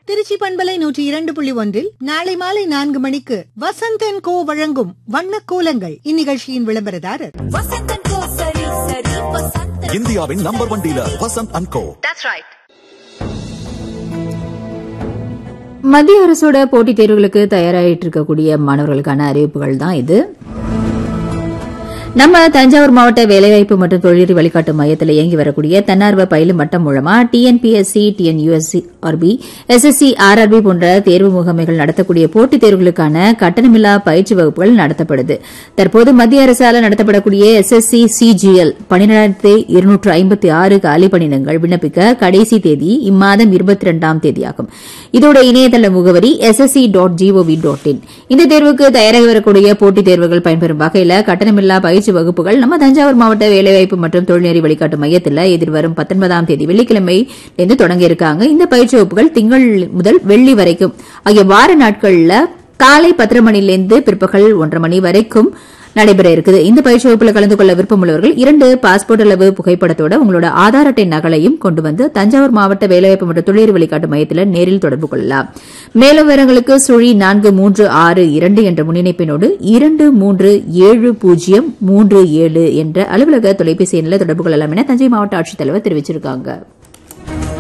திருச்சி பண்பலை நூற்றி இரண்டு புள்ளி ஒன்றில் நாளை மாலை நான்கு மணிக்கு வசந்தன் கோ வழங்கும் வண்ண கோலங்கள் இந்நிகழ்ச்சியின் விளம்பரதாரர் வசந்தன் கோ சரி சரி வசந்தன் இந்தியாவின் number one dealer Vasanth and co மத்திய அரசோட போட்டித் தேர்வுகளுக்கு தயாராகிட்டு இருக்கக்கூடிய மாணவர்களுக்கான அறிவிப்புகள் தான் இது நம்ம தஞ்சாவூர் மாவட்ட வேலைவாய்ப்பு மற்றும் தொழில் வழிகாட்டு மையத்தில் இயங்கி வரக்கூடிய தன்னார்வ பயிலும் மட்டம் மூலமா TNPSC TNUSC RB SSC RRB போன்ற தேர்வு முகமைகள் நடத்தக்கூடிய போட்டித் தேர்வுகளுக்கான கட்டணமில்லா பயிற்சி வகுப்புகள் நடத்தப்படுது தற்போது மத்திய அரசால் நடத்தப்படக்கூடிய எஸ்எஸ்சி சிஜிஎல் பனிரெண்டாயிரத்தி இருநூற்று ஐம்பத்தி ஆறு காலி பணியிடங்கள் விண்ணப்பிக்க கடைசி தேதி இம்மாதம் இருபத்தி இரண்டாம் தேதியாகும் இதோட இணையதள முகவரி SSC dot GOV dot in இந்த தேர்வுக்கு தயாராகி வரக்கூடிய போட்டித் தேர்வுகள் பயன்பெறும் வகையில் கட்டணமில்லா பயிற்சி வகுப்புகள் நம்ம தஞ்சாவூர் மாவட்ட வேலைவாய்ப்பு மற்றும் தொழில்நெறி வழிகாட்டு மையத்தில் எதிர்வரும் பத்தொன்பதாம் தேதி வெள்ளிக்கிழமை இருந்து தொடங்க இருக்காங்க இந்த பயிற்சி வகுப்புகள் திங்கள் முதல் வெள்ளி வரைக்கும் ஆகிய வார நாட்கள்ல காலை பத்தரை மணிலிருந்து பிற்பகல் ஒன்றரை மணி வரைக்கும் நடைபெற இருக்குது இந்த பயிற்சி வகுப்புல கலந்து கொள்ள விருப்பம் உள்ளவர்கள் இரண்டு பாஸ்போர்ட் அளவு புகைப்படத்தோட உங்களோட ஆதார் அட்டை நகலையும் கொண்டு வந்து தஞ்சாவூர் மாவட்ட வேலைவாய்ப்பு மற்றும் தொழில் வழிகாட்டு மையத்தில் நேரில் தொடர்பு கொள்ளலாம் மேலும் விவரங்களுக்கு சுழி நான்கு மூன்று ஆறு இரண்டு என்ற முன்னிணைப்பினோடு இரண்டு மூன்று ஏழு பூஜ்ஜியம் மூன்று ஏழு என்ற அலுவலக தொலைபேசி எண்ணில் தொடர்பு கொள்ளலாம் என தஞ்சை மாவட்ட ஆட்சித்தலைவர் தெரிவிச்சிருக்காங்க